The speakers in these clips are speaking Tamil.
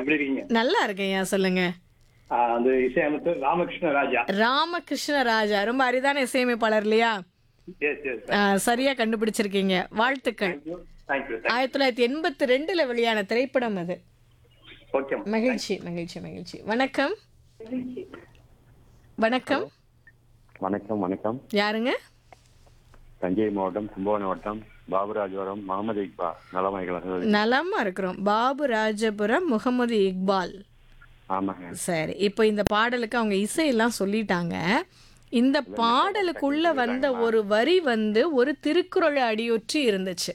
எப்படி இருக்கீங்க நல்லா இருக்கேன் சொல்லுங்க ஆ, அந்த இசையமைப்பு ராமகிருஷ்ண ராஜா ராமகிருஷ்ண ராஜா ரொம்ப அரிதான இசையமைப்பாளர் இல்லையா எஸ் எஸ் ஆ, சரியா கண்டுபிடிச்சிருக்கீங்க வாழ்த்துக்கள் தேங்க்யூ தேங்க்யூ ஆயிரத்தி தொள்ளாயிரத்தி எண்பத்தி ரெண்டுல வெளியான திரைப்படம் அது ஓகே மகிழ்ச்சி மகிழ்ச்சி மகிழ்ச்சி வணக்கம் வணக்கம் வணக்கம் வணக்கம் யாருங்க தஞ்சை மாவட்டம் கும்பகோணம் வட்டம் பாபுராஜபுரம் முகமது இக்பா நலமாய்கள் நலமா இருக்கிறோம் பாபு ராஜபுரம் முகமது இக்பால் ஆமாங்க சரி இப்போ இந்த பாடலுக்கு அவங்க இசையெல்லாம் சொல்லிட்டாங்க இந்த பாடலுக்குள்ள வந்த ஒரு வரி வந்து ஒரு திருக்குறள் அடியொற்றி இருந்துச்சு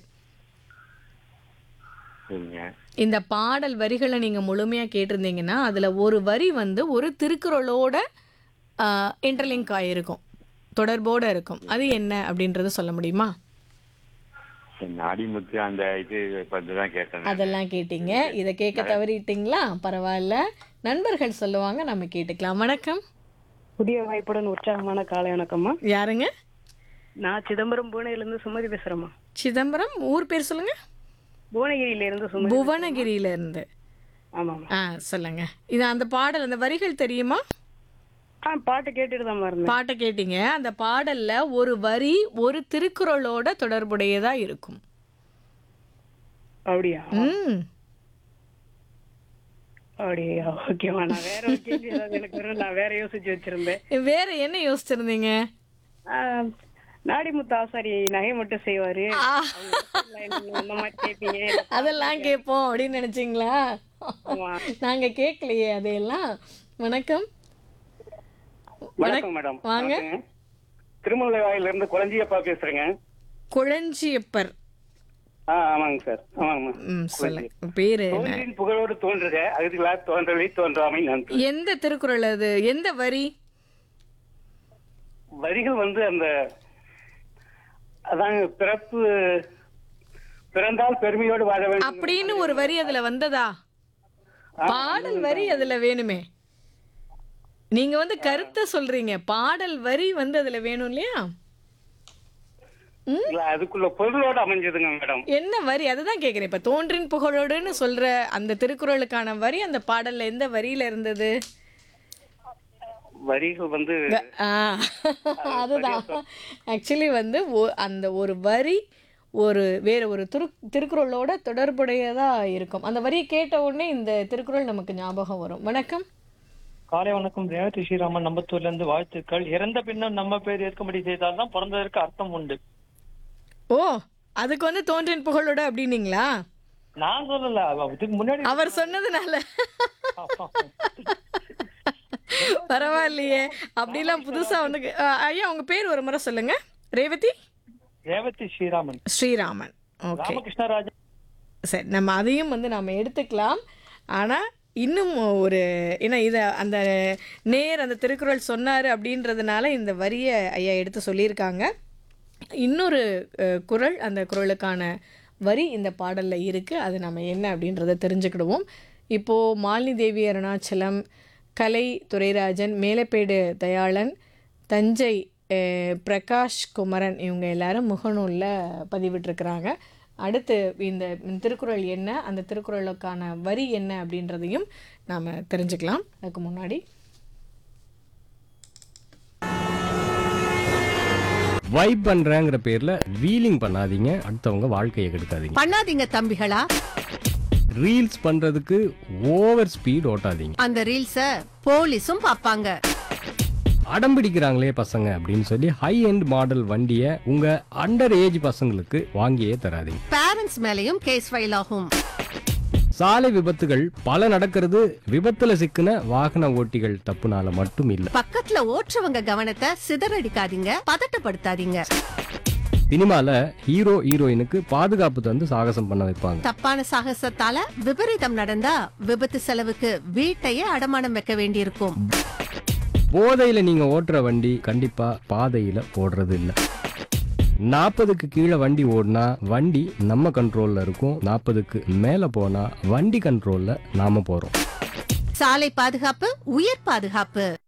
சரிங்க இந்த பாடல் வரிகளை நீங்க முழுமையா கேட்டிருந்தீங்கன்னா அதுல ஒரு வரி வந்து ஒரு திருக்குறளோட இன்டர்லிங்க் ஆகிருக்கும் தொடர்போட இருக்கும் அது என்ன அப்படின்றத சொல்ல முடியுமா என்ன அடிமுத்து அந்த இது பத்தி தான் கேட்டேன் அதெல்லாம் கேட்டீங்க இதை கேட்க தவறிட்டீங்களா பரவாயில்ல நண்பர்கள் சொல்லுவாங்க நம்ம கேட்டுக்கலாம் வணக்கம் புதிய வாய்ப்புடன் உற்சாகமான காலை வணக்கம்மா யாருங்க நான் சிதம்பரம் புவனகிரில இருந்து சுமதி பேசுறேம்மா சிதம்பரம் ஊர் பேர் சொல்லுங்க புவனகிரியில இருந்து சுமதி புவனகிரியில இருந்து ஆமாம்மா ஆ சொல்லுங்க இது அந்த பாடல் அந்த வரிகள் தெரியுமா ஆ பாட்டு கேட்டுட்டு தான் இருந்தேன் பாட்டை கேட்டீங்க அந்த பாடல்ல ஒரு வரி ஒரு திருக்குறளோட தொடர்புடையதா இருக்கும் அப்படியா ம் அப்படியா ஓகேம்மா நான் வேற ஒரு கேள்வி ஏதாவது எனக்கு வரும் நான் வேற யோசிச்சு வச்சிருந்தேன் வேற என்ன யோசிச்சிருந்தீங்க ஆ, நாடிமுத்து ஆசாரி நகை மட்டும் செய்வாரு ஆ, அந்த மாதிரி கேட்பீங்க அதெல்லாம் கேட்போம் அப்படின்னு நினைச்சீங்களா ஆமா. நாங்க கேட்கலையே அதையெல்லாம் வணக்கம் வணக்கம் மேடம் வாங்க. திருமலை வாயில இருந்து குழஞ்சியப்பா பேசுறேங்க குழஞ்சியப்பர் ஆ ஆமாங்க சார் ஆமாங்க ம் சொல்லுங்க பேரு என்ன தோன்றின் புகழோடு தோன்றுக அகதிகளா தோன்றலை தோன்றாமை நன்று எந்த திருக்குறள் அது எந்த வரி வரிகள் வந்து அந்த அதாங்க பிறப்பு பிறந்தால் பெருமையோடு வாழ வேண்டும் அப்படின்னு ஒரு வரி அதுல வந்ததா பாடல் வரி அதுல வேணுமே நீங்க வந்து கருத்தை சொல்றீங்க பாடல் வரி வந்து அதுல வேணும் இல்லையா இல்ல, அதுக்குள்ள பொருளோடு அமைஞ்சதுங்க மேடம் என்ன வரி அதுதான் கேக்குறேன் இப்ப தோன்றின் புகழோடுன்னு சொல்ற அந்த திருக்குறளுக்கான வரி அந்த பாடல்ல எந்த வரியில இருந்தது வரிகள் வந்து ஆ, அதுதான் ஆக்சுவலி வந்து ஒ- அந்த ஒரு வரி ஒரு வேற ஒரு திரு திருக்குறளோட தொடர்புடையதா இருக்கும் அந்த வரியை கேட்ட உடனே இந்த திருக்குறள் நமக்கு ஞாபகம் வரும் வணக்கம் காலை வணக்கம் ரேவதி ஸ்ரீராமன் நம்பத்தூர்ல இருந்து வாழ்த்துக்கள் இறந்த பின்னும் நம்ம பேர் ஏற்கும்படி செய்தால்தான் பிறந்ததற்கு அர்த்தம் உண்டு ஓ அதுக்கு வந்து தோன்றின் புகழோட அப்படின்னீங்களா நான் சொல்லல அவ இதுக்கு முன்னாடி அவர் சொன்னதுனால பரவாயில்லையே அப்படிலாம் புதுசா வந்து அ, ஐயா உங்க பேர் ஒரு முறை சொல்லுங்க ரேவதி ரேவதி ஸ்ரீராமன் ஸ்ரீராமன் ஓகே ராமகிருஷ்ணராஜன் சரி நம்ம அதையும் வந்து நம்ம எடுத்துக்கலாம் ஆனால் இன்னும் ஒரு ஏன்னா இதை அந்த நேர் அந்த திருக்குறள் சொன்னார் அப்படின்றதுனால இந்த வரியை ஐயா எடுத்து சொல்லியிருக்காங்க இன்னொரு அஹ், குறள் அந்த குறளுக்கான வரி இந்த பாடலில் இருக்குது அது நம்ம என்ன அப்படின்றத தெரிஞ்சுக்கிடுவோம் இப்போது மாலினி தேவி அருணாச்சலம் கலை துரைராஜன் மேலப்பேடு தயாளன் தஞ்சை அஹ், பிரகாஷ் குமரன் இவங்க எல்லாரும் முகநூலில் பதிவிட்டிருக்கிறாங்க அடுத்து இந்த திருக்குறள் என்ன அந்த திருக்குறளுக்கான வரி என்ன அப்படின்றதையும் நாம் தெரிஞ்சுக்கலாம் அதுக்கு முன்னாடி வைப் பண்றேங்கிற பேர்ல வீலிங் பண்ணாதீங்க அடுத்தவங்க வாழ்க்கையை கெடுக்காதீங்க பண்ணாதீங்க தம்பிகளா ரீல்ஸ் பண்றதுக்கு ஓவர் ஸ்பீட் ஓட்டாதீங்க அந்த ரீல்ஸ போலீஸும் பாப்பாங்க அடம் பிடிக்கிறாங்களே பசங்க அப்படின்னு சொல்லி ஹை எண்ட் மாடல் வண்டியை உங்க அண்டர் ஏஜ் பசங்களுக்கு வாங்கியே தராதீங்க பேரண்ட்ஸ் மேலயும் கேஸ் ஃபைல் ஆகும் சாலை விபத்துகள் பல நடக்கிறது விபத்துல சிக்கின வாகன ஓட்டிகள் தப்புனால மட்டும் இல்ல பக்கத்துல ஓட்டுறவங்க கவனத்தை சிதறடிக்காதீங்க பதட்டப்படுத்தாதீங்க சினிமால ஹீரோ ஹீரோயினுக்கு பாதுகாப்பு தந்து சாகசம் பண்ண வைப்பாங்க தப்பான சாகசத்தால விபரீதம் நடந்தா விபத்து செலவுக்கு வீட்டையே அடமானம் வைக்க வேண்டியிருக்கும் போதையில நீங்க ஓட்டுற வண்டி கண்டிப்பா பாதையில ஓடுறது இல்ல நாற்பதுக்கு கீழே வண்டி ஓடினா வண்டி நம்ம கண்ட்ரோல்ல இருக்கும் நாற்பதுக்கு மேல போனா வண்டி கண்ட்ரோல்ல நாம போறோம் சாலை பாதுகாப்பு உயிர் பாதுகாப்பு